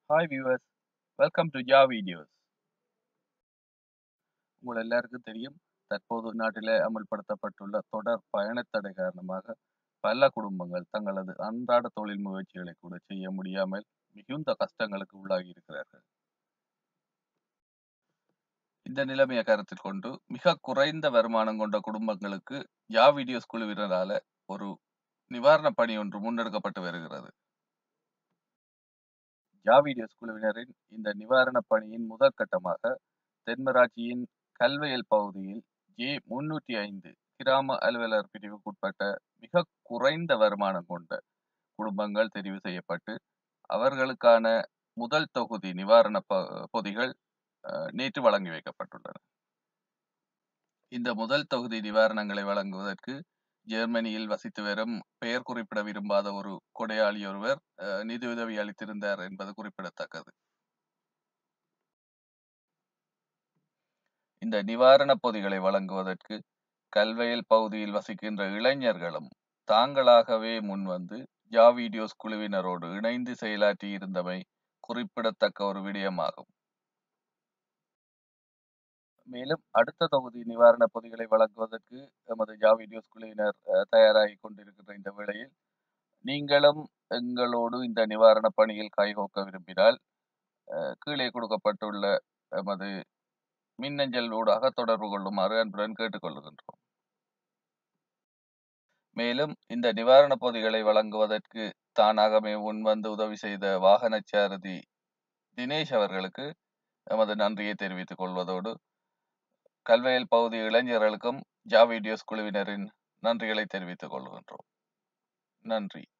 hi viewers welcome to ஜா videos உங்கள் எல்லாருக்கும் தெரியும் தற்போது நாட்டிலே அமல்படுத்தப்பட்டுள்ள தொடர் பயணத்தடை காரணமாக பல குடும்பங்கள் தங்களது அன்றாட தொழில் முயற்சிகளை கூட செய்ய முடியாமல் மிகுந்த கஷ்டங்களுக்கு உள்ளாகி இருக்கிறார்கள் இந்த நிலைமையை கருத்தில் கொண்டு மிக குறைந்த வருமானம் கொண்ட குடும்பங்களுக்கு யா வீடியோஸ் குழுவினரால ஒரு நிவாரண பணி ஒன்று முன்னெடுக்கப்பட்டு வருகிறது ஜா வீடியோஸ் குழுவினரின் இந்த நிவாரண பணியின் முதற்கட்டமாக தென்மராட்சியின் கல்வயல் பகுதியில் ஜே முன்னூற்றி ஐந்து கிராம அலுவலர் பிரிவுக்குட்பட்ட மிக குறைந்த வருமானம் கொண்ட குடும்பங்கள் தெரிவு செய்யப்பட்டு அவர்களுக்கான முதல் தொகுதி நிவாரண ப பொதிகள் அஹ், நேற்று வழங்கி வைக்கப்பட்டுள்ளன இந்த முதல் தொகுதி நிவாரணங்களை வழங்குவதற்கு ஜெர்மனியில் வசித்து வரும் பெயர் குறிப்பிட விரும்பாத ஒரு கொடையாளி ஒருவர் அஹ், நிதியுதவி அளித்திருந்தார் என்பது குறிப்பிடத்தக்கது இந்த நிவாரண பொதிகளை வழங்குவதற்கு கல்வயல் பகுதியில் வசிக்கின்ற இளைஞர்களும் தாங்களாகவே முன்வந்து ஜா வீடியோஸ் குழுவினரோடு இணைந்து செயலாற்றி இருந்தமை குறிப்பிடத்தக்க ஒரு விடயமாகும் மேலும் அடுத்த தொகுதி நிவாரண பொதிகளை வழங்குவதற்கு எமது ஜா வீடியோஸ் குழுவினர் அஹ், தயாராகி கொண்டிருக்கின்ற இந்த வேளையில் நீங்களும் எங்களோடு இந்த நிவாரண பணியில் கைகோக்க விரும்பினால் அஹ், கீழே கொடுக்கப்பட்டுள்ள எமது மின்னஞ்சல் ஊடாக தொடர்பு கொள்ளுமாறு அன்புடன் கேட்டுக்கொள்கின்றோம் மேலும் இந்த நிவாரண பொதிகளை வழங்குவதற்கு தானாகவே முன்வந்து உதவி செய்த வாகனச்சாரதி தினேஷ் அவர்களுக்கு எமது நன்றியை தெரிவித்துக் கொள்வதோடு கல்வயல் பகுதி இளைஞர்களுக்கும் ஜா வீடியோஸ் குழுவினரின் நன்றிகளை தெரிவித்துக் கொள்கின்றோம் நன்றி